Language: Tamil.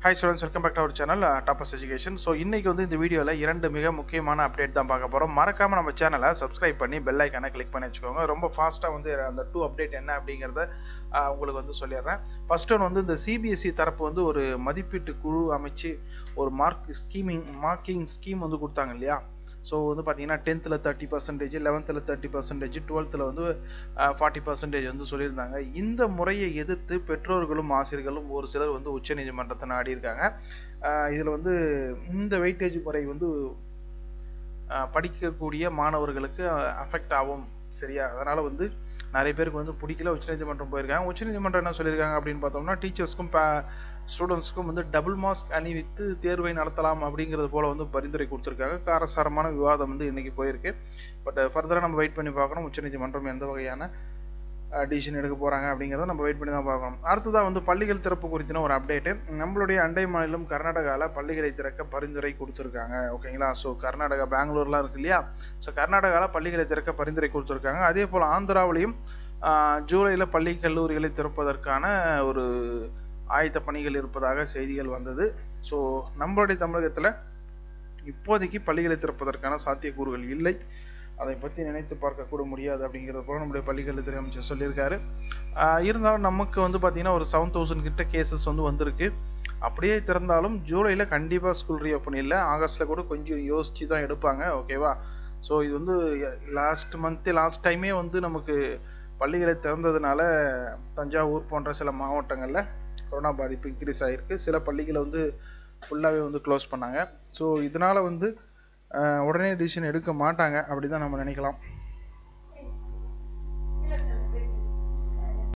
hi students welcome back to our channel Toppers education so இன்னைக்கு வந்து இந்த வீடியோவில் இரண்டு மிக முக்கியமான அப்டேட் தான் பார்க்க போகிறோம் மறக்காம நம்ம சேனலை சப்ஸ்கிரைப் பண்ணி பெல் ஐக்கானை கிளிக் பண்ணி வச்சுக்கோங்க ரொம்ப ஃபாஸ்ட்டாக வந்து அந்த டூ அப்டேட் என்ன அப்படிங்கிறத ஆஹ், உங்களுக்கு வந்து சொல்லிடுறேன் ஃபர்ஸ்ட் ஒன் வந்து இந்த சிபிஎஸ்சி தரப்பு வந்து ஒரு மதிப்பீட்டு குழு அமைச்சு ஒரு மார்க் ஸ்கீமிங் மார்க்கிங் ஸ்கீம் வந்து கொடுத்தாங்க இல்லையா ஸோ வந்து பார்த்தீங்கன்னா டென்த்தில் தேர்ட்டி பர்சன்டேஜ் லெவன்த்தில் தேர்ட்டி பர்சன்டேஜ் டுவெல்த்தில் வந்து ஃபார்ட்டி பர்சன்டேஜ் வந்து சொல்லியிருந்தாங்க இந்த முறையை எதிர்த்து பெற்றோர்களும் ஆசிரியர்களும் ஒரு சிலர் வந்து உச்சநீதிமன்றத்தை நாடி இருக்காங்க இதில் வந்து இந்த வெயிட்டேஜ் முறை வந்து ஆஹ் படிக்கக்கூடிய மாணவர்களுக்கு அஃபெக்ட் ஆகும் சரியா அதனால வந்து நிறைய பேருக்கு வந்து பிடிக்கல உச்சநீதிமன்றம் போயிருக்காங்க உச்சநீதிமன்றம் என்ன சொல்லியிருக்காங்க அப்படின்னு பார்த்தோம்னா டீச்சர்ஸ்க்கும் ஸ்டூடெண்ட்ஸ்க்கும் வந்து டபுள் மாஸ்க் அணிவித்து தேர்வை நடத்தலாம் அப்படிங்கிறது போல வந்து பரிந்துரை கொடுத்துருக்காங்க காரசாரமான விவாதம் வந்து இன்னைக்கு போயிருக்கு பட் ஃபர்தராக நம்ம வெயிட் பண்ணி பார்க்கணும் உச்சநீதிமன்றம் எந்த வகையான டிசிஷன் எடுக்க போறாங்க அப்படிங்கிறத நம்ம வெயிட் பண்ணி தான் பார்க்கணும் அடுத்ததா வந்து பள்ளிகள் திறப்பு குறித்தின ஒரு அப்டேட்டு நம்மளுடைய அண்டை மாநிலம் கர்நாடகாவில் பள்ளிகளை திறக்க பரிந்துரை கொடுத்துருக்காங்க ஓகேங்களா ஸோ கர்நாடகா பெங்களூர்லாம் இருக்கு இல்லையா ஸோ கர்நாடகாவில் பள்ளிகளை திறக்க பரிந்துரை கொடுத்துருக்காங்க அதே போல் ஆந்திராவிலையும் ஜூலையில் பள்ளி கல்லூரிகளை திறப்பதற்கான ஒரு ஆயத்த பணிகள் இருப்பதாக செய்திகள் வந்தது ஸோ நம்மளுடைய தமிழகத்தில் இப்போதைக்கு பள்ளிகளை திறப்பதற்கான சாத்தியக்கூறுகள் இல்லை அதை பற்றி நினைத்து பார்க்க கூட முடியாது அப்படிங்கிறத போல நம்முடைய பள்ளிக்கல்வித்துறை அமைச்சர் சொல்லியிருக்காரு ஆஹ் இருந்தாலும் நமக்கு வந்து பார்த்தீங்கன்னா ஒரு செவன் தௌசண்ட் கிட்ட கேசஸ் வந்து வந்திருக்கு அப்படியே திறந்தாலும் ஜூலையில் கண்டிப்பாக ஸ்கூல் ரீஓப்பன் இல்லை ஆகஸ்ட்டில் கூட கொஞ்சம் யோசிச்சு தான் எடுப்பாங்க ஓகேவா ஸோ இது வந்து லாஸ்ட் மந்த்து லாஸ்ட் டைமே வந்து நமக்கு பள்ளிகளை திறந்ததுனால தஞ்சாவூர் போன்ற சில மாவட்டங்களில் கொரோனா பாதிப்பு இன்க்ரீஸ் ஆகிருக்கு சில பள்ளிகளை வந்து ஃபுல்லாகவே வந்து க்ளோஸ் பண்ணாங்க ஸோ இதனால் வந்து ஆஹ் உடனே டிசிஷன் எடுக்க மாட்டாங்க அப்படி தான் நம்ம நினைக்கலாம்